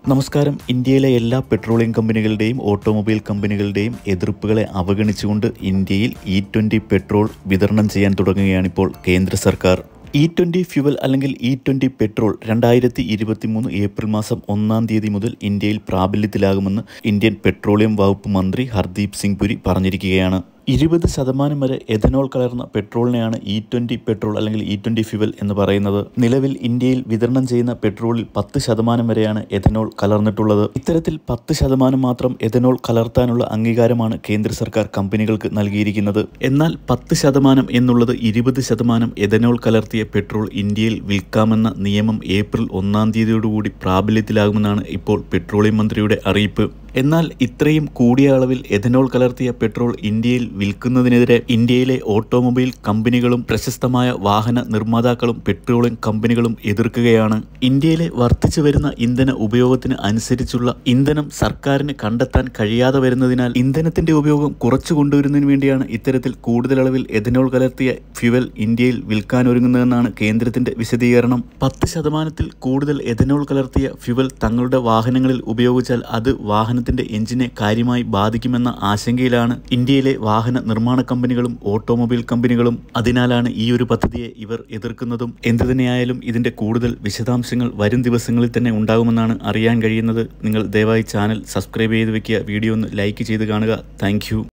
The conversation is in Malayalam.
നമസ്കാരം ഇന്ത്യയിലെ എല്ലാ പെട്രോളിയം കമ്പനികളുടെയും ഓട്ടോമൊബൈൽ കമ്പനികളുടെയും എതിർപ്പുകളെ അവഗണിച്ചുകൊണ്ട് ഇന്ത്യയിൽ ഇ ട്വൻ്റി പെട്രോൾ വിതരണം ചെയ്യാൻ തുടങ്ങുകയാണിപ്പോൾ കേന്ദ്ര സർക്കാർ ഇ ട്വൻ്റി ഫ്യുവൽ അല്ലെങ്കിൽ ഇ ട്വൻ്റി പെട്രോൾ രണ്ടായിരത്തി ഇരുപത്തി മൂന്ന് ഏപ്രിൽ മാസം ഒന്നാം തീയതി മുതൽ ഇന്ത്യയിൽ പ്രാബല്യത്തിലാകുമെന്ന് ഇന്ത്യൻ പെട്രോളിയം വകുപ്പ് മന്ത്രി ഹർദീപ് സിംഗ് പുരി പറഞ്ഞിരിക്കുകയാണ് ഇരുപത് ശതമാനം വരെ എഥനോൾ കലർന്ന പെട്രോളിനെയാണ് ഇ ട്വൻ്റി പെട്രോൾ അല്ലെങ്കിൽ ഇ ട്വൻ്റി ഫ്യുവൽ എന്ന് പറയുന്നത് നിലവിൽ ഇന്ത്യയിൽ വിതരണം ചെയ്യുന്ന പെട്രോളിൽ പത്ത് ശതമാനം വരെയാണ് എഥനോൾ കലർന്നിട്ടുള്ളത് ഇത്തരത്തിൽ പത്ത് ശതമാനം മാത്രം എഥനോൾ കലർത്താനുള്ള അംഗീകാരമാണ് കേന്ദ്ര സർക്കാർ കമ്പനികൾക്ക് നൽകിയിരിക്കുന്നത് എന്നാൽ പത്ത് ശതമാനം എന്നുള്ളത് ഇരുപത് ശതമാനം എഥനോൾ കലർത്തിയ പെട്രോൾ ഇന്ത്യയിൽ വിൽക്കാമെന്ന നിയമം ഏപ്രിൽ ഒന്നാം തീയതിയോടുകൂടി പ്രാബല്യത്തിലാകുമെന്നാണ് ഇപ്പോൾ പെട്രോളിയം മന്ത്രിയുടെ അറിയിപ്പ് എന്നാൽ ഇത്രയും കൂടിയ അളവിൽ എഥനോൾ കലർത്തിയ പെട്രോൾ ഇന്ത്യയിൽ വിൽക്കുന്നതിനെതിരെ ഇന്ത്യയിലെ ഓട്ടോമൊബൈൽ കമ്പനികളും പ്രശസ്തമായ വാഹന നിർമ്മാതാക്കളും പെട്രോളിയം കമ്പനികളും എതിർക്കുകയാണ് ഇന്ത്യയിലെ വർദ്ധിച്ചു വരുന്ന ഇന്ധന ഉപയോഗത്തിന് അനുസരിച്ചുള്ള ഇന്ധനം സർക്കാരിന് കണ്ടെത്താൻ കഴിയാതെ വരുന്നതിനാൽ ഇന്ധനത്തിന്റെ ഉപയോഗം കുറച്ചു കൊണ്ടുവരുന്നതിന് വേണ്ടിയാണ് ഇത്തരത്തിൽ കൂടുതൽ അളവിൽ എഥനോൾ കലർത്തിയ ഫ്യുവൽ ഇന്ത്യയിൽ വിൽക്കാനൊരുങ്ങുന്നതെന്നാണ് കേന്ദ്രത്തിന്റെ വിശദീകരണം പത്ത് ശതമാനത്തിൽ കൂടുതൽ എഥനോൾ കലർത്തിയ ഫ്യുവൽ തങ്ങളുടെ വാഹനങ്ങളിൽ ഉപയോഗിച്ചാൽ അത് വാഹനത്തിന്റെ എഞ്ചിനെ കാര്യമായി ബാധിക്കുമെന്ന ആശങ്കയിലാണ് ഇന്ത്യയിലെ വാഹന നിർമ്മാണ കമ്പനികളും ഓട്ടോമൊബൈൽ കമ്പനികളും അതിനാലാണ് ഈ ഒരു പദ്ധതിയെ ഇവർ എതിർക്കുന്നതും എന്തു തന്നെയായാലും ഇതിന്റെ കൂടുതൽ വിശദാംശങ്ങൾ വരും ദിവസങ്ങളിൽ തന്നെ ഉണ്ടാകുമെന്നാണ് അറിയാൻ കഴിയുന്നത് നിങ്ങൾ ദയവായി ചാനൽ സബ്സ്ക്രൈബ് ചെയ്ത് വെക്കുക വീഡിയോ ഒന്ന് ലൈക്ക് ചെയ്ത് കാണുക താങ്ക്